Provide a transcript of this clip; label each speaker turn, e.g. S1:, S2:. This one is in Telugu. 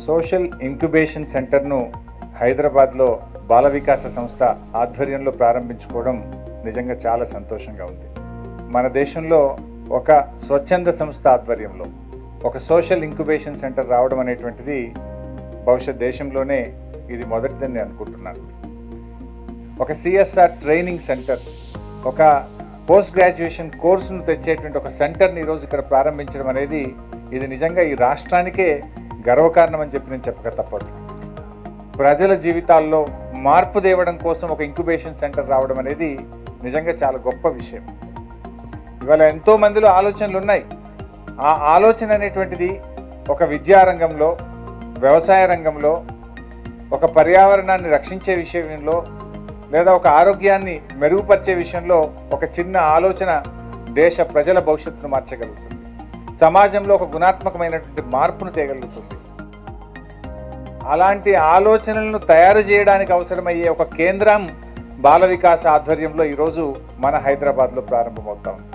S1: సోషల్ ఇంక్యుబేషన్ సెంటర్ను హైదరాబాద్లో బాల వికాస సంస్థ ఆధ్వర్యంలో ప్రారంభించుకోవడం నిజంగా చాలా సంతోషంగా ఉంది మన దేశంలో ఒక స్వచ్ఛంద సంస్థ ఆధ్వర్యంలో ఒక సోషల్ ఇంక్యుబేషన్ సెంటర్ రావడం అనేటువంటిది బహుశా దేశంలోనే ఇది మొదటిదని నేను అనుకుంటున్నాను ఒక సిఎస్ఆర్ ట్రైనింగ్ సెంటర్ ఒక పోస్ట్ గ్రాడ్యుయేషన్ కోర్సును తెచ్చేటువంటి ఒక సెంటర్ని ఈరోజు ఇక్కడ ప్రారంభించడం అనేది ఇది నిజంగా ఈ రాష్ట్రానికే గర్వకారణం అని చెప్పి నేను చెప్పక తప్పదు ప్రజల జీవితాల్లో మార్పు తేవడం కోసం ఒక ఇంక్యుబేషన్ సెంటర్ రావడం అనేది నిజంగా చాలా గొప్ప విషయం ఇవాళ ఎంతో మందిలో ఆలోచనలు ఉన్నాయి ఆ ఆలోచన అనేటువంటిది ఒక విద్యారంగంలో వ్యవసాయ రంగంలో ఒక పర్యావరణాన్ని రక్షించే విషయంలో లేదా ఒక ఆరోగ్యాన్ని మెరుగుపరిచే విషయంలో ఒక చిన్న ఆలోచన దేశ ప్రజల భవిష్యత్తును మార్చగలుగుతుంది సమాజంలో ఒక గుణాత్మకమైనటువంటి మార్పును తేగలుగుతుంది అలాంటి ఆలోచనలను తయారు చేయడానికి అవసరమయ్యే ఒక కేంద్రం బాల వికాస ఆధ్వర్యంలో ఈరోజు మన హైదరాబాద్లో ప్రారంభమవుతా ఉంది